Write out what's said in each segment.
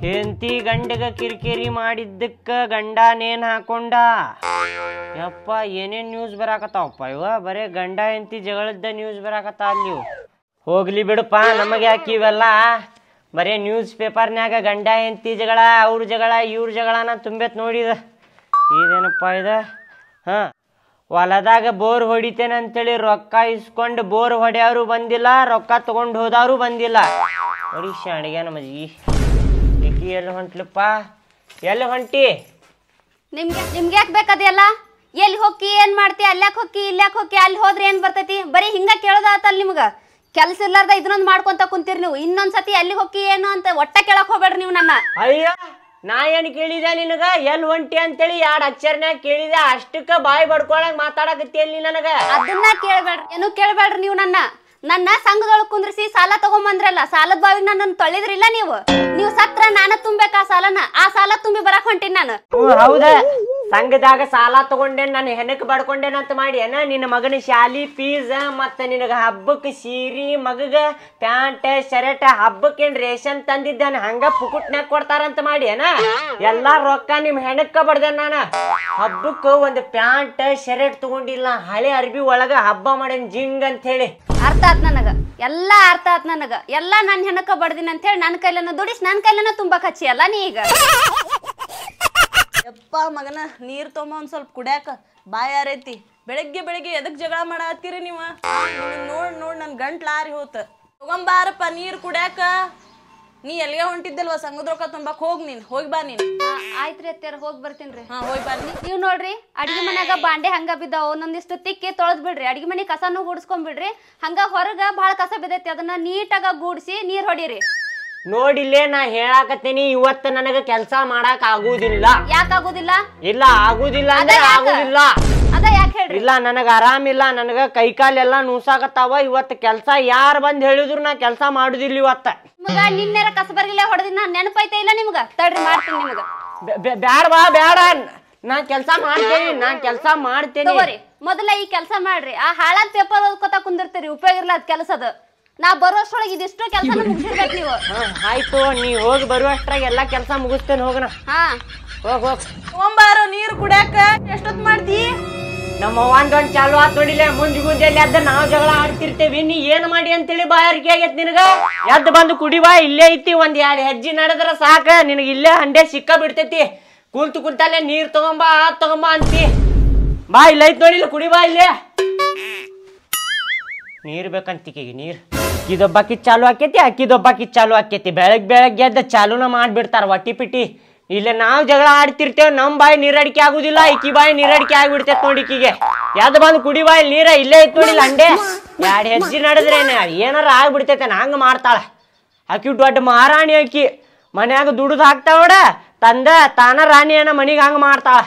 ಹೆಂಡತಿ ಗಂಡಗ ಕಿರಿಕಿರಿ ಮಾಡಿದ್ದಕ್ಕ ಗಂಡ ನೇನ್ ಹಾಕೊಂಡ ಯಪ್ಪ ಏನೇನ್ ನ್ಯೂಸ್ ಬರಾಕತ್ತಾವಪ್ಪ ಇವ ಬರೇ ಗಂಡ ಹೆಂಡತಿ ಜಗಳದ ನ್ಯೂಸ್ ಬರಾಕತ್ತ ಅಲ್ಲಿ ಇವು. ಹೋಗ್ಲಿ ಬಿಡಪ್ಪ ನಮಗೆ ಯಾಕೆ ಇವೆಲ್ಲ ಬರೇ ನ್ಯೂಸ್ ಪೇಪರ್ನ್ಯಾಗ ಗಂಡ ಹೆಂಡತಿ ಜಗಳ ಅವ್ರ ಜಗಳ ಇವ್ರ ಜಗಳನ ತುಂಬೆತ್ ನೋಡಿದ ಇದೇನಪ್ಪ ಇದ ಹಾ ಹೊಲದಾಗ ಬೋರ್ ಹೊಡಿತೇನೆ ಅಂತೇಳಿ ರೊಕ್ಕ ಇಸ್ಕೊಂಡು ಬೋರ್ ಹೊಡೆಯವರು ಬಂದಿಲ್ಲ ರೊಕ್ಕ ತಗೊಂಡು ಹೋದವರು ಬಂದಿಲ್ಲ ನೋಡಿ ಶಾಣಿಗ್ಯಾನ ಮಜ್ಗಿ ಇಕ್ಕಿ ಎಲ್ಲಿ ಹೊಂಟ್ಲಪ್ಪ ಎಲ್ಲಿ ಹೊಂಟಿ ನಿಮ್ಗೆ ನಿಮ್ಗೆ ಯಾಕೆ ಬೇಕದೆಲ್ಲ ಎಲ್ಲಿ ಹೋಗಿ ಏನ್ ಮಾಡ್ತಿ ಅಲ್ಯಾಕ್ ಹೋಗಿ ಇಲ್ಯಾಕ್ ಹೋಗಿ ಅಲ್ಲಿ ಹೋದ್ರೆ ಏನ್ ಬರ್ತೈತಿ ಬರೀ ಹಿಂಗ ಕೇಳೋದಾತಲ್ ನಿಮ್ಗ ಕೆಲ್ಸ ಇರ್ಲಾರ್ದ ಇದನ್ನೊಂದ್ ಮಾಡ್ಕೊಂತ ಕುಂತೀರಿ ನೀವು ಇನ್ನೊಂದ್ಸತಿ ಎಲ್ಲಿ ಹೋಗಿ ಏನು ಅಂತ ಒಟ್ಟ ಕೇಳಕ್ ಹೋಗ್ಬೇಡ್ರಿ ನೀವು ನನ್ನ ಅಯ್ಯೋ ನಾ ಏನ್ ಕೇಳಿದೆ ನಿನಗ ಎಲ್ಲಿ ಹೊಂಟಿ ಅಂತೇಳಿ ಎರಡು ಅಕ್ಷರನ್ಯಾಗ ಕೇಳಿದೆ ಅಷ್ಟಕ್ಕ ಬಾಯಿ ಬಡ್ಕೊಳಕ್ ಮಾತಾಡಕತ್ತಿ ಅಲ್ಲಿ ನನಗ ಅದನ್ನ ಕೇಳ್ಬೇಡ್ರಿ ಏನು ಕೇಳ್ಬೇಡ್ರಿ ನೀವು ನನ್ನ ನನ್ನ ಸಂಘದೊಳಗ್ ಕುಂದ್ರಿಸಿ ಸಾಲ ತಗೊಂಬಂದ್ರಲ್ಲ ಸಾಲದ ಬಾವಿಗೆ ನನ್ನ ತೊಳೆದ್ರಿಲ್ಲ ನೀವು ನೀವು ಸತ್ರ ನಾನ ತುಂಬೇಕ ಆ ಸಾಲನ ಆ ಸಾಲ ತುಂಬಿ ಬರಕ್ ಹೊಂಟಿನಿ ನಾನು ಹ್ಞೂ ಹೌದ ಸಂಘದಾಗ ಸಾಲ ತಗೊಂಡೇನ್ ನಾನು ಹೆಣಕ್ ಬಡ್ಕೊಂಡೇನಂತ ಮಾಡಿ ಏನ ನಿನ್ನ ಮಗನ ಶಾಲಿ ಫೀಸ್ ಮತ್ತ ನಿನಗ ಹಬ್ಬಕ್ಕೆ ಸೀರಿ ಮಗಗ ಪ್ಯಾಂಟ್ ಶರ್ಟ್ ಹಬ್ಬಕ್ಕೇನ್ ರೇಷನ್ ತಂದಿದ್ದಾನೆ ಹಂಗ ಪುಕುಟ್ನ್ಯಾಗ ಕೊಡ್ತಾರಂತ ಮಾಡಿ ಏನ ಎಲ್ಲಾ ರೊಕ್ಕ ನಿಮ್ ಹೆಣಕ್ಕ ಬಡ್ದೆ ನಾನು ಹಬ್ಬಕ್ಕ ಒಂದು ಪ್ಯಾಂಟ್ ಶರ್ಟ್ ತಗೊಂಡಿಲ್ಲ ಹಳೆ ಅರ್ಬಿ ಒಳಗ ಹಬ್ಬ ಮಾಡೇನ್ ಜಿಂಗ್ ಅಂತ ಹೇಳಿ ಅರ್ಥ ಆತ್ ನನಗ ಎಲ್ಲಾ ಅರ್ಥ ಆತ್ ನನಗ ಎಲ್ಲಾ ನನ್ ಹೆಣಕ ಬಡ್ದಿನ ಅಂತ ಹೇಳಿ ನನ್ ಕೈಲನ ದುಡಿಸ್ ನನ್ ಕೈಲನ ತುಂಬಾಕ್ ಹಚ್ಚಿ ಅಲ್ಲ ನೀ ಈಗ ಯಪ್ಪ ಮಗನ ನೀರ್ ತೊಂಬ ಒಂದ್ ಸ್ವಲ್ಪ ಕುಡ್ಯಾಕ ಬಾಯ್ ಯಾರೈತಿ ಬೆಳಗ್ಗೆ ಬೆಳಗ್ಗೆ ಎದಕ್ ಜಗಳ ಮಾಡತ್ತೀರಿ ನೀವ ನೋಡ್ ನೋಡ್ ನನ್ ಗಂಟ್ಲ ಆರಿ ಹೋತ ತಗೊಂಬಾರಪ್ಪ ನೀರ್ ಕುಡ್ಯಾಕ ನೀ ಎಲ್ಲಿಗೆ ಹೊಂಟಿದ್ದಲ್ವ ಸಂಗದ ರೊಕ್ಕ ತುಂಬಾಕ್ ಹೋಗ್ ನೀನ್ ಹೋಗಿ ಬಾ ನೀನ್ ಆ, ಆಯ್ತ್ರಿ ಅತ್ಯಾರ ಹೋಗ್ ಬರ್ತೀನ್ರಿ ಹಾ ಹೋಗಿ ಬಾ ನೀ ನೀವ್ ನೋಡ್ರಿ ಅಡಿಗೆ ಮನ್ಯಾಗ ಬಾಂಡೆ ಹಂಗ ಬಿದ್ದಾವ ಒಂದೊಂದಿಷ್ಟು ತಿಕ್ಕಿ ತೊಳೆದ್ ಬಿಡ್ರಿ ಅಡಿಗೆ ಮನೆ ಕಸನು ಗೂಡಿಸ್ಕೊಂಡ್ ಬಿಡ್ರಿ ಹಂಗ ಹೊರಗ ಭಾಳ ಕಸ ಬಿದ್ದೈತಿ ಅದನ್ನ ನೀಟಾಗ ಗೂಡ್ಸಿ ನೀರ್ ಹೊಡೀರಿ ನೋಡಿಲ್ಲೇ ನಾ ಹೇಳಾಕತ್ತೀನಿ ಇವತ್ತು ನನಗ ಕೆಲಸ ಮಾಡಕ್ ಆಗುದಿಲ್ಲ ಯಾಕ ಆಗುದಿಲ್ಲ ಇಲ್ಲ ಆಗುದಿಲ್ಲ ಅಂದ್ರೆ ಅದ ಯಾಕ? ಆಗುದಿಲ್ಲ ಅದ ಯಾಕೆ ಹೇಳ್ರಿ ಇಲ್ಲ ನನಗ ಆರಾಮಿಲ್ಲ ನನಗ ಕೈ ಕಾಲೆಲ್ಲ ನೂಸಾಕತ್ತಾವ ಇವತ್ತು ಕೆಲಸ ಯಾರು ಬಂದ್ ಹೇಳಿದ್ರು ನಾ ಕೆಲಸ ಮಾಡುದಿಲ್ಲ ಇವತ್ತ ನಿಮ್ಗ ನಿನ್ನೆರ ಕಸಬರ್ಗಿಲೆ ಹೊಡೆದಿನ ನೆನಪೈತೆ ಇಲ್ಲ ನಿಮ್ಗ ತಡ್ರಿ ಮಾಡ್ತೀನಿ ನಿಮ್ಗ ಬ್ಯಾ- ಬ್ಯಾ- ಬ್ಯಾಡ ಬಾ ಬ್ಯಾಡ ನಾ ಕೆಲಸ ಮಾಡ್ತೇನಿ ನಾ ಕೆಲಸ ಮಾಡ್ತೇನಿ ತಗೋರಿ ಮೊದಲ ಈ ಕೆಲಸ ಮಾಡ್ರಿ ಆ ಹಾಳಾದ ಪೇಪರ್ ಓದ್ಕೊತಾ ಕುಂದಿರ್ತೀರಿ ಉಪಯೋಗ ಇರ್ಲಾದ ಕೆಲಸದ ನಾ ಬರೋಷ್ಟ್ರೊಳಗೆ ಇದಿಷ್ಟು ಕೆಲಸ ಮುಗಿಸಿರ್ಬೇಕು ನೀವು ಹಾ ಆಯ್ತು ನೀ ಹೋಗಿ ಬರುವಷ್ಟ್ರಾಗ ಎಲ್ಲಾ ಕೆಲಸ ಮುಗಿಸ್ತೇನೆ ಹೋಗಣ ಹಾ ಹೋಗ್ ಹೋಗ್ ತಗೊಂಬಾರೋ ನೀರ್ ಕುಡ್ಯಾಕ ಎಷ್ಟೊತ್ ಮಾಡ್ತಿ ನಮ್ಮ ಅವ್ವಂದ್ ಒಂದ್ ಚಾಲು ಆತ್ ನೋಡಿಲ್ಲ ಮುಂಜ್ ಮುಂಜಾನೆ ಅದ ನಾವ್ ಜಗಳ ಆಡ್ತಿರ್ತೇವಿ ನೀ ಏನ್ ಮಾಡಿ ಅಂತೇಳಿ ಬಾಯಾರಿಕೆ ಆಗೈತ್ ನಿನಗ ಎದ್ದು ಬಂದು ಕುಡಿ ಬಾ ಇಲ್ಲೇ ಐತಿ ಒಂದ್ ಎರಡ್ ಹೆಜ್ಜೆ ನಡೆದ್ರ ಸಾಕ ನಿನಗ ಇಲ್ಲೇ ಹಂಡೆ ಸಿಕ್ಕ ಬಿಡ್ತೈತಿ ಕುಂತು ಕುಂತಲ್ಲೇ ನೀರ್ ತಗೊಂಬಾ ಅದ್ ತಗೊಂಬಾ ಅಂತಿ ಬಾ ಇಲ್ಲ ಐತ್ ನೋಡಿಲ್ಲ ಕುಡಿ ಬಾ ಇಲ್ಲೇ ನೀರ್ ಬೇಕಂತಿಕೆಗೆ ನೀರ್ ಅಕ್ಕಿದೊಬ್ಬಾಕಿ ಚಾಲು ಆಕೈತಿ ಅಕ್ಕಿದೊಬ್ಬಾಕಿ ಚಾಲು ಆಕೈತಿ ಬೆಳಗ್ ಬೆಳಗ್ಗೆ ಎದ್ದ ಚಾಲುನ ಮಾಡ್ಬಿಡ್ತಾರ ವಟಿ ಪಿಟಿ ಇಲ್ಲೇ ನಾವ್ ಜಗಳ ಆಡ್ತಿರ್ತೇವ್ ನಮ್ ಬಾಯಿ ನೀರಡಿಕೆ ಆಗುದಿಲ್ಲ ಈಕಿ ಬಾಯಿ ನೀರಡಿಕೆ ಆಗ್ಬಿಡ್ತೈತ್ ನೋಡಿ ಈಕಿಗೆ ಯಾವ್ದು ಬಂದು ಕುಡಿ ಬಾಯಿ ನೀರ ಇಲ್ಲೇ ಐತ್ ನೋಡಿಲ್ಲ ಅಂಡೆ ಎರಡ್ ಹೆಜ್ಜೆ ನಡೆದ್ರೇನ ಏನಾರ ಆಗ್ಬಿಡ್ತೈತೆ ಹಂಗ ಮಾಡ್ತಾಳ ಆಕಿ ದೊಡ್ಡ ಮಹಾರಾಣಿ ಆಕಿ ಮನ್ಯಾಗ ದುಡ್ದು ಹಾಕ್ತಾವಡ ತಂದ ತಾನ ರಾಣಿಯನ್ನ ಮನಿಗೆ ಹಂಗ ಮಾಡ್ತಾಳ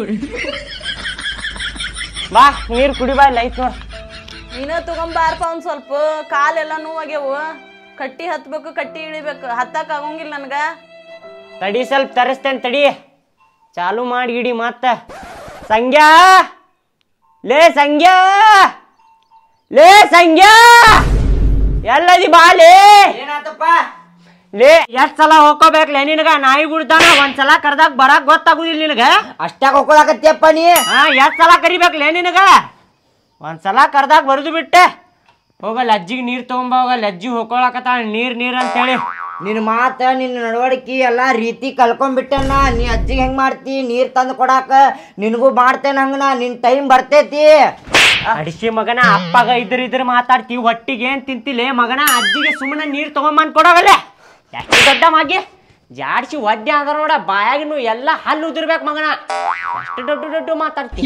ಬಾ ನೀರ್ ಕುಡಿ ಬಾ ಇಲ್ಲ ಐತ್ ನೋಡ್ ನೀನ ತಗೊಂಬಾರಪ್ಪ ಒಂದ್ ಸ್ವಲ್ಪ ಕಾಲೆಲ್ಲ ನೋವಾಗ್ಯಾವು ಕಟ್ಟಿ ಹತ್ಬೇಕು ಕಟ್ಟಿ ಇಳಿಬೇಕು ಹತ್ತಕ್ ಆಗಂಗಿಲ್ಲ ನನ್ಗ ತಡಿ ಸ್ವಲ್ಪ ತರಿಸ್ತೇನೆ ತಡಿ ಚಾಲು ಮಾಡಿಗಿಡಿ ಮತ್ತ ಸಂಗ್ಯಾ ಲೇ ಸಂಗ್ಯಾ ಲೇ ಸಂಗ್ಯಾ ಎಲ್ಲದಿ ಬಾಲೇ ಏನಾತಪ್ಪ ಲೇ ಎಷ್ಟ್ ಸಲ ಹೋಗ್ಕೋಬೇಕ್ಲೇ ನಿನಗ ನಾಯಿ ಬಿಡ್ತಾನ ಒಂದ್ಸಲ ಕರ್ದಾಗ ಬರಾಕ್ ಗೊತ್ತಾಗುದಿಲ್ಲ ನಿನಗ ಅಷ್ಟಾಗ ಹೋಗ್ಕೊಳಕತ್ತಿಯಪ್ಪ ನೀ ಹಾ ಎಷ್ಟ್ ಸಲ ಕರಿಬೇಕ್ಲೇ ನಿನಗ ಒಂದ್ಸಲ ಕರ್ದಾಗ ಬರುದು ಬಿಟ್ಟೆ ಹೋಗ ಲಜ್ಜಿಗೆ ನೀರ್ ತಗೊಂಬ ಹೋಗ ಲಜ್ಜಿ ಹೋಗ್ಕೊಳಕತ್ತಾಳ ನೀರ್ ನೀರ್ ಅಂತೇಳಿ ನಿನ್ನ ಮಾತ ನಿನ್ನ ನಡವಳಿಕೆ ಎಲ್ಲಾ ರೀತಿ ಕಲ್ಕೊಂಡ್ಬಿಟ್ಟೆನ ನೀ ಅಜ್ಜಿಗೆ ಹೆಂಗ್ ಮಾಡ್ತಿ ನೀರ್ ತಂದು ಕೊಡಾಕ ನಿನಗೂ ಮಾಡ್ತೇನೆ ಹಂಗ ನಾ ನಿನ್ ಟೈಮ್ ಬರ್ತೈತಿ ಅಡಿಸಿ ಮಗನ ಅಪ್ಪಗ ಇದ್ರ ಇದ್ರ ಮಾತಾಡ್ತಿ ಹೊಟ್ಟಿಗೆ ಏನ್ ತಿಂತಿಲೆ ಮಗನ ಅಜ್ಜಿಗೆ ಸುಮ್ಮನೆ ನೀರ್ ತಗೊಂಬಂದ್ ಕೊಡೋಗಲ್ಲ ಎಷ್ಟು ದೊಡ್ಡ ಮಾಗಿ ಜಾಡ್ಸಿ ಒದ್ದೆ ಆದ್ರ ನೋಡ ಬಾಯಾಗಿನು ಎಲ್ಲ ಹಲ್ಲು ಉದಿರ್ಬೇಕು ಮಗನ ಎಷ್ಟು ದೊಡ್ಡ ದೊಡ್ಡ ಮಾತಾಡ್ತಿ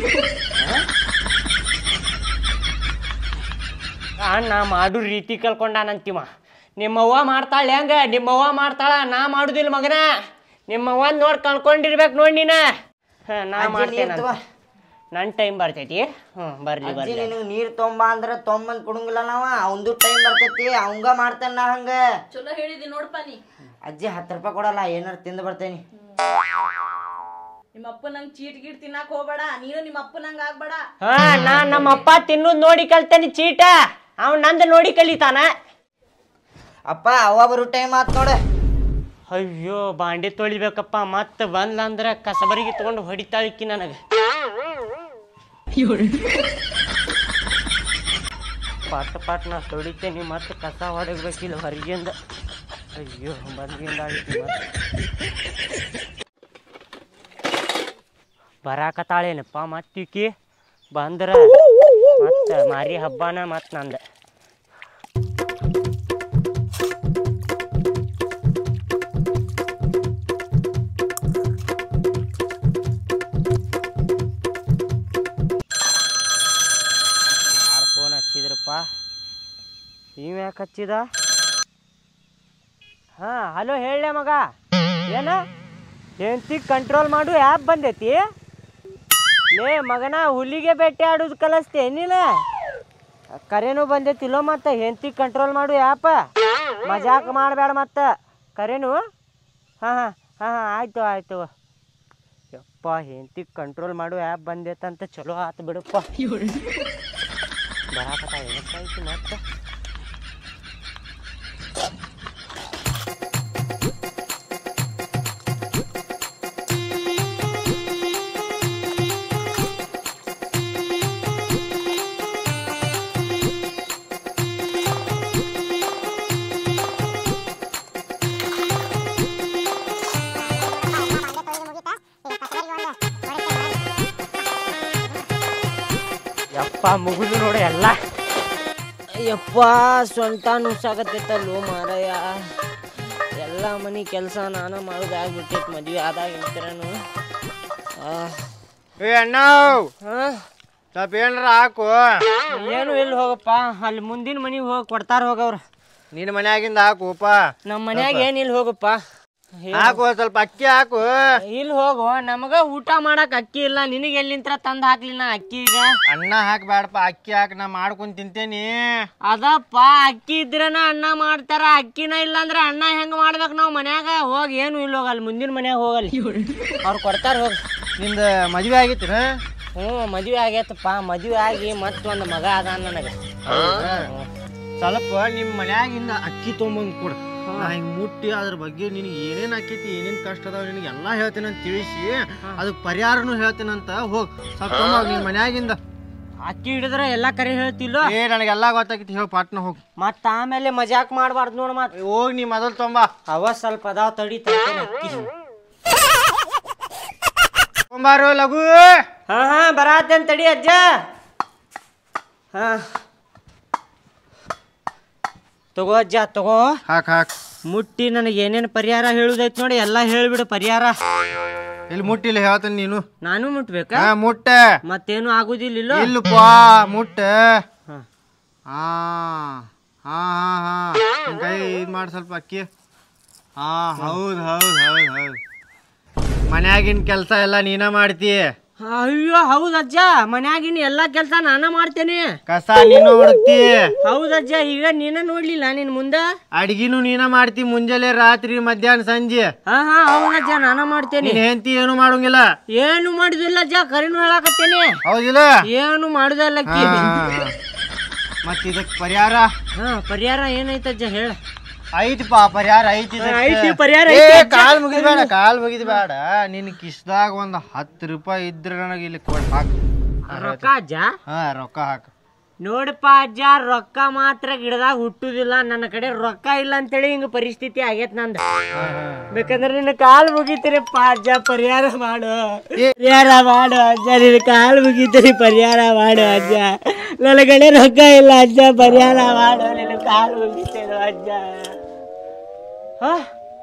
ಆ, ನಾ ಮಾಡು ರೀತಿ ಕಲ್ಕೊಂಡಾನಂತಿವ ನಿಮ್ಮವ್ವ ಮಾಡ್ತಾಳ ಹೆಂಗ ನಿಮ್ಮವ್ವ ಮಾಡ್ತಾಳ ನಾ ಮಾಡುದಿಲ್ಲ ಮಗನ ನಿಮ್ಮವ್ವ ನೋಡ್ ಕಳ್ಕೊಂಡಿರ್ಬೇಕು ನೋಡ್ ನೀನ ಹ, ನಾ ಅಜ್ಜಿ ಮಾಡ್ತೇನೆ ನೀರ್ ತಗೋ. ನನ್ ಟೈಮ್ ಬರ್ತೈತಿ ಹ್ಮ್ ಬರ್ಲಿ ಅಜ್ಜಿ ಬರ್ಲಿ ನಿನಗ್ ನೀರ್ ತೊಂಬ ಅಂದ್ರ ತೊಂಬಂದ್ ಕೊಡಂಗಿಲ್ಲ ನಾವ ಅವಂದು ಟೈಮ್ ಬರ್ತೈತಿ ಅವಂಗ ಮಾಡ್ತೇನೆ ನಾ ಹಂಗ ಚಲೋ ಹೇಳಿದಿ ನೋಡ್ಪ ನೀ ಅಜ್ಜಿ ಹತ್ತು ರೂಪಾಯಿ ಕೊಡಲ್ಲ ಏನಾರ ತಿಂದು ಬರ್ತೇನಿ ನಿಮ್ಮ ಅಪ್ಪ ನಂಗ್ ಚೀಟ್ ಗೀಟ್ ತಿನ್ನಾಕ್ ಹೋಗ್ಬೇಡ ನೀನು ನಿಮ್ಮ ಅಪ್ಪ ನಂಗ್ ಆಗ್ಬೇಡ ಹಾ ನಾ ನಮ್ಮ ಅಪ್ಪ ತಿನ್ನೋದ್ ನೋಡಿ ಕಲ್ತೇನಿ ಚೀಟ ಅವ್ ನಂದು ನೋಡಿ ಕಲಿತಾನ ಅಪ್ಪ ಅವ ಬರೋ ಟೈಮ್ ಆತ್ ನೋಡ ಅಯ್ಯೋ ಬಾಂಡೆ ತೊಳಿಬೇಕಪ್ಪ ಮತ್ತೆ ಬಂದ್ಲಂದ್ರ ಕಸಬರಿಗೆ ತಗೊಂಡು ಹೊಡಿತಾಳಿಕ್ಕಿ ನನಗೆ ಪಾಟ್ ಪಾಟ್ ನಾ ತೊಳಿತೇನೆ ಮತ್ತೆ ಕಸ ಹೊಡಗ್ಬೇಕಿಲ್ಲ ಹೊರಗಿಂದ ಅಯ್ಯೋ ಬಂದ್ಗಿಂದ ಆಯ್ತು ಮತ್ತೆ ಬರಾಕತ್ತಾಳೇನಪ್ಪ ಮತ್ತಿಕ್ಕಿ ಬಂದ್ರ ಮತ್ತೆ ಮಾರಿ ಹಬ್ಬನ ಮತ್ತೆ ನಂದ ಯಾರು ಫೋನ್ ಹಚ್ಚಿದ್ರಪ್ಪ ಇವ್ ಯಾಕೆ ಹಚ್ಚಿದ ಹಾ ಹಲೋ ಹೇಳ ಮಗ ಏನ ಹೆಂಡತಿ ಕಂಟ್ರೋಲ್ ಮಾಡು ಆ್ಯಪ್ ಬಂದೈತಿ ಲೇ ಮಗನ ಹುಲಿಗೆ ಬೇಟೆ ಆಡೋದು ಕಲಿಸ್ತೆ ನೀನ ಕರೆನೂ ಬಂದೈತಿಲ್ಲೋ ಮತ್ತೆ ಹೆಂಡತಿ ಕಂಟ್ರೋಲ್ ಮಾಡು ಆ್ಯಪ ಮಜಾಕ್ ಮಾಡಬೇಡ ಮತ್ತೆ ಕರೆನು ಹಾಂ ಹಾಂ ಹಾಂ ಹಾಂ ಆಯ್ತು ಆಯ್ತು ಯಪ್ಪ ಹೆಂಡತಿ ಕಂಟ್ರೋಲ್ ಮಾಡು ಆ್ಯಪ್ ಬಂದೈತಂತ ಚಲೋ ಆತು ಬಿಡಪ್ಪ ಬರಾಕತ್ತ ಏನಕ್ಕಾಯ್ತು ಮತ್ತೆ ಯಪ್ಪ ಮುಗಿದು ನೋಡು ಎಲ್ಲ ಯಪ್ಪ ಸೊಂಟ ನುಸಾಗತ್ತೈತಲ್ಲೋ ಮಾರಯ್ಯ ಎಲ್ಲ ಮನೆ ಕೆಲಸ ನಾನು ಮಾಡೋದು ಆಗ್ಬಿಟ್ಟೈತೆ ಮದ್ವೆ ಆದಾಗ ಇಂತ್ರನು ಏ ಅಣ್ಣ ಹಾಂ ಸ್ವಲ್ಪ ಏನಾರ ಹಾಕು ಏನು ಇಲ್ಲಿ ಹೋಗಪ್ಪ ಅಲ್ಲಿ ಮುಂದಿನ ಮನೆಗೆ ಹೋಗಿ ಕೊಡ್ತಾರ ಹೋಗವ್ರು ನಿನ್ನ ಮನ್ಯಾಗಿಂದ ಹಾಕುಪ್ಪ ನಮ್ಮ ಮನ್ಯಾಗ ಏನು ಇಲ್ಲಿ ಹೋಗಪ್ಪ ಹಾಕು ಸ್ವಲ್ಪ ಅಕ್ಕಿ ಹಾಕು ಇಲ್ಲಿ ಹೋಗು ನಮಗ ಊಟ ಮಾಡಕ್ ಅಕ್ಕಿ ಇಲ್ಲ ನಿನಗೆ ಎಲ್ಲಿಂತ್ರ ತಂದು ಹಾಕ್ಲಿ ನಾ ಅಕ್ಕಿ ಈಗ ಅನ್ನ ಹಾಕ್ಬೇಡಪ್ಪ ಅಕ್ಕಿ ಹಾಕಿ ನಾ ಮಾಡ್ಕೊಂಡ್ ತಿಂತೇನಿ ಅದಪ್ಪ ಅಕ್ಕಿ ಇದ್ರನ ಅನ್ನ ಮಾಡ್ತಾರ ಅಕ್ಕಿನ ಇಲ್ಲ ಅಂದ್ರೆ ಅನ್ನ ಹೆಂಗ್ ಮಾಡ್ಬೇಕು ನಾವು ಮನ್ಯಾಗ ಹೋಗಿ ಏನು ಇಲ್ಲ ಹೋಗಲ್ಲ ಮುಂದಿನ ಮನ್ಯಾಗ ಹೋಗಲ್ಲ ಅವ್ರು ಕೊಡ್ತಾರ ಹೋಗಿ ನಿಂದ ಮದ್ವೆ ಆಗಿತ್ತಿನ ಹ್ಞೂ ಮದ್ವೆ ಆಗೈತಪ್ಪ ಮದ್ವೆ ಆಗಿ ಮತ್ತೊಂದು ಮಗ ಅದ ನನಗೆ ಸ್ವಲ್ಪ ನಿಮ್ ಮನ್ಯಾಗಿಂದ ಅಕ್ಕಿ ತೊಗೊಂಬಂದ್ ಕೊಡು ನಾ ಹಿಂಗ್ ಮುಟ್ಟಿ ಅದ್ರ ಬಗ್ಗೆ ನಿನಗೆ ಏನೇನ್ ಆಕೈತಿ ಏನೇನ್ ಕಷ್ಟ ಅದಾವ ನಿನಗೆ ಎಲ್ಲಾ ಹೇಳ್ತೀನಿ ಅಂತ ತಿಳಿಸಿ ಅದಕ್ಕೆ ಪರಿಹಾರನು ಹೇಳ್ತೀನಂತ ಹೋಗ್ ಸ್ವಲ್ಪ ತೊಗೊಂಬ ನಿನ್ ಮನ್ಯಾಗಿಂದ ಅಕ್ಕಿ ಹಿಡಿದ್ರೆ ಎಲ್ಲ ಕರೆ ಹೇಳ್ತಿಲ್ಲ ಏ ನನಗೆಲ್ಲಾ ಗೊತ್ತಾಗೈತಿ ಹೇಳಿ ಪಾಟ್ನ ಹೋಗ್ ಮತ್ತ ಆಮೇಲೆ ಮಜಾಕ್ ಮಾಡ್ಬಾರ್ದು ನೋಡು ಮತ್ ಹೋಗ್ ನೀ ಮೊದಲ್ ತೊಂಬ ಅವ ಸ್ವಲ್ಪ ಅದಾವ ತಡಿ ತರ್ತೇನೆ ಅಕ್ಕಿ ತೊಂಬಾರು ಲಘು ಹಾ ಹಾ ಬರಾತೇನ್ ತಡಿ ಅಜ್ಜ ಹಾ ತಗೋ ಅಜ್ಜ ತಗೋ ಹಾಕ್ ಹಾಕ್ ಮುಟ್ಟಿ ನನಗೆ ಏನೇನು ಪರಿಹಾರ ಹೇಳುದೈತ್ ನೋಡಿ ಎಲ್ಲ ಹೇಳ್ಬಿಡು ಪರಿಹಾರ ಇಲ್ಲಿ ಮುಟ್ಟಿಲ್ಲ ಹೇಳ್ತೀನಿ ನೀನು ನಾನು ಮುಟ್ಬೇಕಾ ಹಾ ಮುಟ್ಟ ಮತ್ತೇನು ಆಗುದಿಲ್ಲ ಇಲ್ಲೋ? ಇಲ್ಲಪ್ಪ ಮುಟ್ಟ ಹಾ. ಹಾ ಹಾ ಹಾ ಹಾ ನಿನ್ ಕೈ ಇದ್ ಮಾಡಿ ಸ್ವಲ್ಪ ಅಕ್ಕಿ ಹಾ ಹೌದ್ ಹೌದ್ ಹೌದ್ ಹೌದ್ ಮನ್ಯಾಗಿನ ಕೆಲಸ ಎಲ್ಲ ನೀನ ಮಾಡ್ತಿ ಅಯ್ಯೋ ಹೌದ್ ಅಜ್ಜ ಮನ್ಯಾಗಿನ ಎಲ್ಲಾ ಕೆಲಸ ನಾನ ಮಾಡ್ತೇನೆ ಕಸ ನೀನು ಹುಡುಕ್ತಿ ಹೌದ್ ಅಜ್ಜ ಈಗ ನೀನ ನೋಡ್ಲಿಲ್ಲ ನಿನ್ ಮುಂದ ಅಡ್ಗಿನೂ ನೀನ ಮಾಡ್ತಿ ಮುಂಜಾನೆ ರಾತ್ರಿ ಮಧ್ಯಾಹ್ನ ಸಂಜೆ ಹಾ ಹಾ ಹೌದ್ ಅಜ್ಜ ನಾನ ಮಾಡ್ತೇನೆ ನಿನ್ ಹೆಂಡತಿ ಏನು ಮಾಡೋಂಗಿಲ್ಲ ಏನು ಮಾಡುದಿಲ್ಲ ಅಜ್ಜ ಕರಿನು ಹೇಳಾಕತ್ತೇನೆ ಹೌದಿಲ್ಲ ಏನು ಮಾಡುದಲ್ಲ ಹಾ, ಹಾ, ಹಾ. ಮತ್ ಇದಕ್ ಪರಿಹಾರ ಹಾ ಪರಿಹಾರ ಏನೈತ ಅಜ್ಜ ಹೇಳ ಐತಿಪ್ಪ ಪರಿಹಾರ ಐತಿ ಇದಕ್ಕೆ. ಐತಿ, ಪರಿಹಾರ ಏ, ಐತಿ, ಅಜ್ಜ. ಕಾಲ್ ಮುಗಿದ್ ಬೇಡ ಕಾಲ್ ಮುಗಿದ್ ಬೇಡ ನಿನ್ ಕಿಸ್ದಾಗ ಒಂದ್ ಹತ್ತು ರೂಪಾಯಿ ಇದ್ರ ನನಗೆ ಇಲ್ಲಿ ಕೊಡ್ ಹಾಕ್ ರೊಕ್ಕ ಅಜ್ಜ ಹಾ ರೊಕ್ಕ ಹಾಕ್ ನೋಡಪ್ಪ ಅಜ್ಜ ರೊಕ್ಕ ಮಾತ್ರ ಗಿಡದಾಗ ಹುಟ್ಟುದಿಲ್ಲ ನನ್ನ ಕಡೆ ರೊಕ್ಕ ಇಲ್ಲ ಅಂತೇಳಿ ಹಿಂಗ ಪರಿಸ್ಥಿತಿ ಆಗೈತ್ ನಂದ ಬೇಕಂದ್ರೆ ನಿನ್ನ ಕಾಲ್ ಮುಗಿತೀರಪ್ಪ ಅಜ್ಜ ಪರಿಹಾರ ಮಾಡು ಪರಿಹಾರ ಮಾಡು ಅಜ್ಜ ನಿನ್ನ ಕಾಲ್ ಮುಗಿತೀರಿ ಪರಿಹಾರ ಮಾಡು ಅಜ್ಜ ನನ್ನ ಕಡೆ ರೊಕ್ಕ ಇಲ್ಲ ಅಜ್ಜ ಪರಿಹಾರ ಮಾಡು ನಿನ್ನ ಕಾಲ್ ಮುಗಿತೇನು ಅಜ್ಜ ಹಾ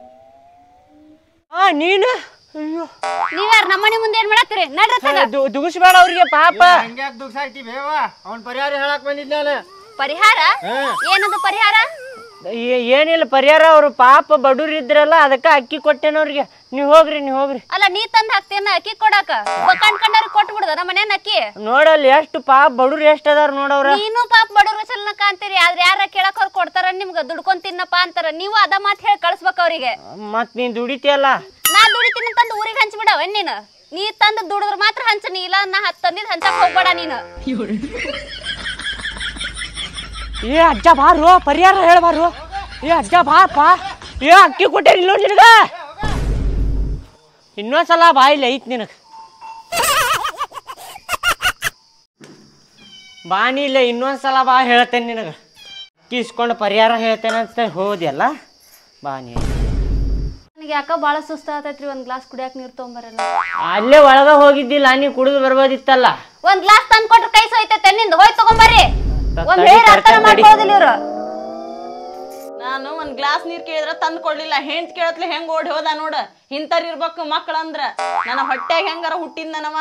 ಹಾ ನೀನು ಅಯ್ಯೋ ನೀವ್ಯಾರ ನಮ್ಮನೆ ಮುಂದೆ ಏನ್ ಮಾಡತ್ತೀರಿ ನಡ್ರಿ ತಗ. ದು- ದುಗುಸ್ಬೇಡ ಅವ್ರಿಗೆ ಪಾಪ ಹಂಗ್ಯಾಕ್ ದುಗ್ಸಾಯ್ತಿ ಬೇವ ಅವ್ನ್ ಪರಿಹಾರ ಹೇಳಕ್ ಬಂದಿದ್ದ ನಾನು ಪರಿಹಾರ ಏನದು ಪರಿಹಾರ ಏ- ಏನಿಲ್ಲ ಪರಿಹಾರ ಅವ್ರು ಪಾಪ ಬಡವ್ರು ಇದ್ರಲ್ಲ ಅದಕ್ಕೆ ಅಕ್ಕಿ ಕೊಟ್ಟೇನ ಅವ್ರಿಗೆ ನೀವು ಹೋಗ್ರಿ ನೀವು ಹೋಗ್ರಿ ಅಲ್ಲ ನೀ ತಂದ್ ಹಾಕ್ತೇನ ಅಕ್ಕಿ ಕೊಡಾಕ ಕಣ್ ಕಂಡಾರ ಕೊಟ್ಟು ಬಿಡುದ ನಮ್ಮ ಮನೇನ ಅಕ್ಕಿ ನೋಡಲ್ಲಿ ಎಷ್ಟು ಪಾಪ ಬಡವ್ರು ಎಷ್ಟು ಅದಾರ ನೋಡವ್ರ ನೀನು ಪಾಪ ಬಡವ್ರ ಸಲನ ಕಾಣ್ತೀರಿ ಆದ್ರೆ ಯಾರ ಕೇಳಕ್ ಅವ್ರು ಕೊಡ್ತಾರ ನಿಮ್ಗ ದುಡ್ಕೊಂಡ್ ತಿನ್ನಪ್ಪ ಅಂತಾರ ನೀವು ಅದ ಮಾತ್ ಹೇಳಿ ಕಳ್ಸ್ಬೇಕು ಅವ್ರಿಗೆ ಮತ್ ನೀನ್ ದುಡಿತಿಯಲ್ಲ ನಾ ದುಡಿತೀನಿ ತಂದು ಊರಿಗೆ ಹಂಚ್ಬಿಡವ ನೀನು ನೀ ತಂದು ದುಡಿದ್ರ ಮಾತ್ರ ಹಂಚ ನೀ ಇಲ್ಲ ನಾ ಹತ್ ತಂದಿದ್ ಹಂಚಕ್ ಹೋಗ್ಬೇಡ ನೀನು ಏ ಅಜ್ಜ ಬಾರು ಪರಿಹಾರ ಹೇಳ್ಬಾರು ಏ ಅಜ್ಜ ಬಾರಪ್ಪ ಏ ಅಕ್ಕಿ ಕೊಟ್ಟೆ ಇಲ್ಲ ನಿನಗ ಇನ್ನೊಂದ್ಸಲ ಬಾಯಿಲಿ ಐತ್ ನಿನಗ ಬಾ ನೀ ಇಲ್ಲ ಇನ್ನೊಂದ್ಸಲ ಬಾ ಹೇಳ್ತೇನೆ ನಿನಗ ಅಕ್ಕಿ ಇಸ್ಕೊಂಡು ಪರಿಹಾರ ಹೇಳ್ತೇನೆ ಅಂತ ಹೋದ್ಯಲ್ಲ ಬಾ ನೀ ನನಗೆ ಯಾಕ ಭಾಳ ಸುಸ್ತ ಆತೈತ್ರಿ ಒಂದ್ ಗ್ಲಾಸ್ ಕುಡಿಯಾಕ ನೀರ್ ತೊಗೊಂಬರಲ್ಲ ಅಲ್ಲೇ ಒಳಗ ಹೋಗಿದ್ದಿಲ್ಲ ನೀ ಕುಡಿದು ಬರ್ಬೋದಿತ್ತಲ್ಲ ಒಂದ್ ಗ್ಲಾಸ್ ತಂದ್ ಕೊಟ್ರೆ ಕೈ ಸೋಯ್ತೈತೆ ನಿಂದ ಹೋಯ್ ತಗೊಂಬರ್ರಿ ಒಂದ್ ತಡಿ, ಹೇರ್ ಅರ್ಥ ತಡಿ, ತಡಿ. ಮಾಡ್ಕೋದಿಲ್ಲ ಇವ್ರು ನಾನು ಒಂದ್ ಗ್ಲಾಸ್ ನೀರ್ ಕೇಳಿದ್ರ ತಂದ್ ಕೊಡ್ಲಿಲ್ಲ ಹೆಂಟ್ ಕೇಳತ್ಲೆ ಹೆಂಗ್ ಓಡಿ ಹೋದ ನೋಡ ಇಂತರ್ ಇರ್ಬೇಕು ಮಕ್ಕಳಂದ್ರ ನನ್ನ ಹೊಟ್ಟೆಗ್ ಹೆಂಗಾರ ಹುಟ್ಟಿಂದ ನವ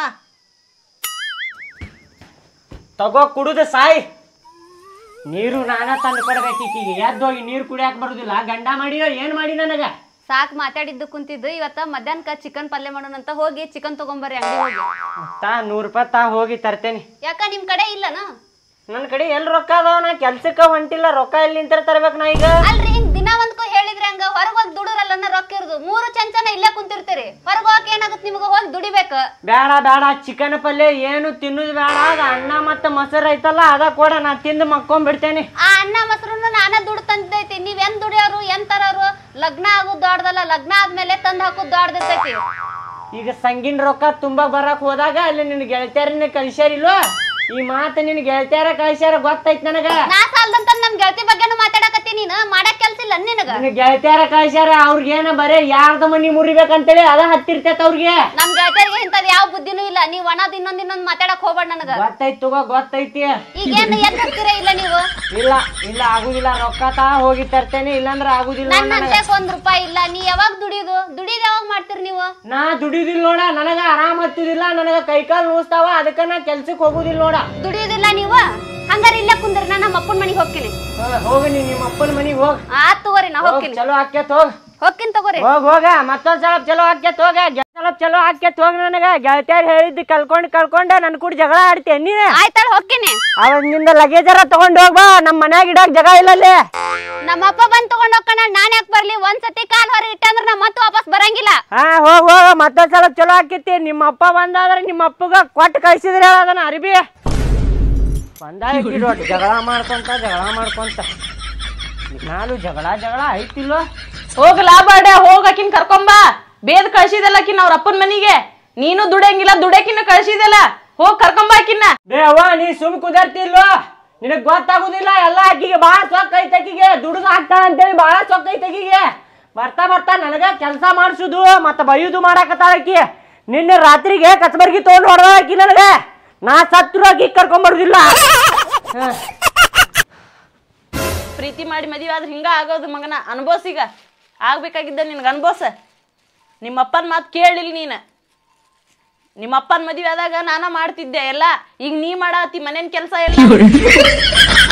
ತಗೋ ಕುಡುದು ಸಾಯ್ ನೀರು ನಾನ ತಂದು ಕೊಡ್ಬೇಕೀಕಿಗೆ ಎದ್ದೋಗಿ ನೀರು ಕುಡಿಯಾಕ ಬರುದಿಲ್ಲ ಗಂಡ ಮಾಡಿಯೋ ಏನ್ ಮಾಡಿ ನನಗ ಸಾಕ್ ಮಾತಾಡಿದ್ದು ಕುಂತಿದ್ದು ಇವತ್ತ ಮಧ್ಯಾಹ್ನಕ್ಕ ಚಿಕನ್ ಪಲ್ಯ ಮಾಡೋಣ ಅಂತ ಹೋಗಿ ಚಿಕನ್ ತಗೊಂಬರ್ರಿ ಅಂಗಡಿ ಹೋಗಿ ತಾ ನೂರು ರೂಪಾಯಿ ತಾ ಹೋಗಿ ತರ್ತೇನೆ ಯಾಕ ನಿಮ್ ಕಡೆ ಇಲ್ಲನ ನನ್ನ ಕಡೆ ಎಲ್ಲಿ ರೊಕ್ಕ ಅದಾವ ನಾ ಕೆಲ್ಸಕ್ಕ ಹೊಂಟಿಲ್ಲ ರೊಕ್ಕ ಎಲ್ಲಿಂದ ತರ್ಬೇಕು ನಾ ಈಗ ಅಲ್ರಿ ಹಿಂಗ್ ದಿನ ಒಂದ್ಕೋ ಹೇಳಿದ್ರೆ ಹಂಗ ಹೊರಗ್ ಹೋಗಿ ದುಡುರಲ್ಲ ರೊಕ್ಕ ಇರುದು ಮೂರು ಚಂಚನ ಇಲ್ಲೇ ಕುಂತಿರ್ತೀರಿ ಹೊರಗ್ ಹೋಗಕ್ ಏನಾಗುತ್ತೆ ನಿಮ್ಗ ಹೋಗಿ ದುಡಿಬೇಕ ಬೇಡ ಬೇಡ ಚಿಕನ್ ಪಲ್ಯ ಏನು ತಿನ್ನುದು ಬೇಡ ಅದ ಅನ್ನ ಮತ್ತು ಮೊಸರು ಐತಲ್ಲ ಅದ ಕೊಡ ನಾ ತಿಂದು ಮಕ್ಕೊಂಡ್ಬಿಡ್ತೇನೆ ಆ ಅನ್ನ ಮೊಸರನ್ನ ನಾನ ದುಡ್ಡು ತಂದೈತಿ ನೀವ್ ಏನ್ ದುಡಿಯೋರು ಏನ್ ತರೋರು ಲಗ್ನ ಆಗೋದ್ ದೊಡ್ಡದಲ್ಲ ಲಗ್ನ ಆದ್ಮೇಲೆ ತಂದ್ ಹಾಕೋದ್ ದೊಡ್ಡದಿರ್ತೈತಿ ಈಗ ಸಂಗಿನ ರೊಕ್ಕ ತುಂಬಾ ಬರಕ್ ಹೋದಾಗ ಅಲ್ಲಿ ನಿನ್ ಗೆಳತಿಯರನ್ನ ಕಳ್ಸ್ಯಾರಿಲ್ವ ಈ ಮಾತು ನಿನ್ ಗೆಳತಿಯರ ಕಳ್ಸ್ಯಾರ ಗೊತ್ತೈತ್ ನನಗ ನಾ ಸಾಲ್ದಂತ ನಮ್ ಗೆಳತಿ ಬಗ್ಗೆನು ಮಾತಾಡಕತ್ತಿ ನೀನ್ ಮಾಡಕ್ ಕೆಲ್ಸ ಇಲ್ಲ ನಿನಗ ನಿನ್ ಗೆಳತಿಯರ ಕಳ್ಸ್ಯಾರ ಅವ್ರಿಗೇನ ಬರೇ ಯಾರ್ದ ಮನಿ ಮುರಿಬೇಕಂತೇಳಿ ಅದ ಹತ್ತಿರ್ತೈತ ಅವ್ರಿಗೆ ನಮ್ ಗೆಳತಿಯರಿಗೆ ಇಂಥದ್ ಯಾವ ಬುದ್ಧಿನೂ ಇಲ್ಲ ನೀವ್ ಒಣದ್ ಇನ್ನೊಂದ್ ಇನ್ನೊಂದ್ ಮಾತಾಡಕ್ ಹೋಗ್ಬೇಡ ನನಗ ಗೊತ್ತೈತ್ ತಗೋ ಗೊತ್ತೈತಿ ಈಗ ಏನ್ ಎದ್ ಹೋಗ್ತೀರಾ ಇಲ್ಲ ನೀವು ಇಲ್ಲ ಇಲ್ಲ ಆಗುದಿಲ್ಲ ರೊಕ್ಕ ತಾ ಹೋಗಿ ತರ್ತೇನೆ ಇಲ್ಲಾಂದ್ರ ಆಗುದಿಲ್ಲ ನನ್ನ ನನಗ ಅಂತಕ್ ಒಂದ್ ರೂಪಾಯಿ ಇಲ್ಲ ನೀ ಯಾವಾಗ ದುಡಿಯೋದು ದುಡಿಯೋದ್ ಯಾವಾಗ ಮಾಡ್ತೀರಿ ನೀವು ನಾ ದುಡಿದಿಲ್ಲ ನೋಡ ನನಗ ಆರಾಮ್ ಹತ್ತಿದಿಲ್ಲ ನನಗ ಕೈಕಾಲ್ ನೋಸ್ತಾವ ಅದಕ್ಕ ನಾ ಕೆಲ್ಸಕ್ ಹೋಗುದಿಲ್ಲ ನೋಡ ದುಡಿಯೋದಿಲ್ಲ ನೀವು ಹಂಗಾರ ಇಲ್ಲೇ ಕುಂದ್ರಿ ನಾ ನಮ್ಮ ಅಪ್ಪನ ಮನಿಗ್ ಹೋಗ್ತೀನಿ ಹೋಗಿ ನೀ ನಿಮ್ಮ ಅಪ್ಪನ ಮನಿಗ್ ಹೋಗ್ ಆತ್ ತಗೋರಿ ನಾ ಹೋಗ್, ಹೋಗ್ತೀನಿ ಚಲೋ ಹಾಕ್ಯತ್ ಹೋಗ್ ಹೋಗ್ತೀನಿ ತಗೋರಿ ಹೋಗ್ ಹೋಗ ಮತ್ತೊಂದ್ ಸಲ ಚಲೋ ಹಾಕ್ಯತ್ ಹೋಗ ಸ್ವಲ್ಪ ಚಲೋ ಹಾಕ್ಯತ್ ಹೋಗ್ ನನಗ ಗೆಳತಿಯರ್ ಹೇಳಿದ್ದು ಕಲ್ಕೊಂಡ್ ಕಲ್ಕೊಂಡ ನನ್ ಕೂಡ ಜಗಳ ಆಡ್ತೇನ್ ನೀನ ಆಯ್ತಾಳ ಹೋಗ್ತೀನಿ ಅವನಿಂದ ಲಗೇಜರ ತಗೊಂಡ್ ಹೋಗ್ಬಾ ನಮ್ ಮನ್ಯಾಗ ಇಡಾಕ್ ಜಾಗ ಇಲ್ಲ ಅಲ್ಲಿ ನಮ್ಮ ಅಪ್ಪ ಬಂದ್ ತಗೊಂಡ್ ಹೋಗ್ಕಣ ನಾನ್ ಯಾಕೆ ಬರ್ಲಿ ಒಂದ್ ಸತಿ ಕಾಲ್ ಹೊರಗೆ ಇಟ್ಟಂದ್ರ ನಾ ಮತ್ತೆ ವಾಪಸ್ ಬರಂಗಿಲ್ಲ ಹಾ ಹೋಗ್ ಹೋಗ ಮತ್ತೊಂದ್ ಸಲ ಚಲೋ ಹಾಕಿತಿ ನಿಮ್ಮ ಅಪ್ಪ ಬಂದಾದ್ರೆ ನಿಮ್ಮ ಅಪ್ಪಗ ಕೊಟ್ಟು ಕಳ್ಸಿದ್ರೆ ಅದನ್ನ ಅರಿಬಿ ಬಂದಾಗ ಇಟ್ಟಿರೋಟ್ ಜಗಳ ಮಾಡ್ಕೊಂತ ಜಗಳ ಮಾಡ್ಕೊಂತ ನಾನು ಜಗಳ ಜಗಳ ಐತಿಲ್ವ ಹೋಗಲಾ ಬಾಡ ಹೋಗ್ ಆಕಿನ್ ಕರ್ಕೊಂಬ ಬೇದ್ ಕಳ್ಸಿದಲ್ಲ ಆಕಿನ್ ಅವ್ರ ಅಪ್ಪನ್ ಮನಿಗೆ ನೀನು ದುಡಿಯಂಗಿಲ್ಲ ದುಡಿಯಕಿನ್ನ ಕಳ್ಸಿದಲ್ಲ ಹೋಗ್ ಕರ್ಕೊಂಬ ಆಕಿನ್ನ ಬೇ ಅವ್ವ ನೀ ಸುಮ್ ಕುದರ್ತಿಲ್ವ ನಿನಗ್ ಗೊತ್ತಾಗುದಿಲ್ಲ ಎಲ್ಲ ಆಕಿಗೆ ಬಾಳ ಸೊಕ್ಕ ಐತೆ ಆಕಿಗೆ ದುಡ್ದು ಹಾಕ್ತಾಳ ಅಂತೇಳಿ ಬಾಳ ಸೊಕ್ಕ ಐತೆ ಆಕಿಗೆ ಬರ್ತಾ ಬರ್ತಾ ನನಗ ಕೆಲಸ ಮಾಡ್ಸುದು ಮತ್ತ ಬೈಯುದು ಮಾಡಾಕತ್ತಾಳ ಆಕಿ ನಿನ್ನೆ ರಾತ್ರಿಗೆ ಕಚಬರ್ಗಿ ತಗೊಂಡ್ ಹೊಡೆದ ಆಕಿ ನನಗ ನಾ ಸತ್ರು ಆಕಿ ಕರ್ಕೊಂಡ್ ಬರುದಿಲ್ಲ ಹ. ಪ್ರೀತಿ ಮಾಡಿ ಮದುವೆ ಆದ್ರೆ ಹಿಂಗ ಆಗೋದು ಮಗನ ಅನ್ಬೋಸಿಗ ಆಗ್ಬೇಕಾಗಿದ್ದ ನಿನ್ಗೆ ಅನ್ಬೋಸ ನಿಮ್ಮಪ್ಪನ ಮಾತು ಕೇಳಲಿಲ್ಲ ನೀನು ನಿಮ್ಮಪ್ಪನ ಮದುವೆ ಆದಾಗ ನಾನ ಮಾಡ್ತಿದ್ದೆ ಎಲ್ಲ ಈಗ ನೀ ಮಾಡಾತಿ ಮನೇನ್ ಕೆಲಸ ಎಲ್ಲ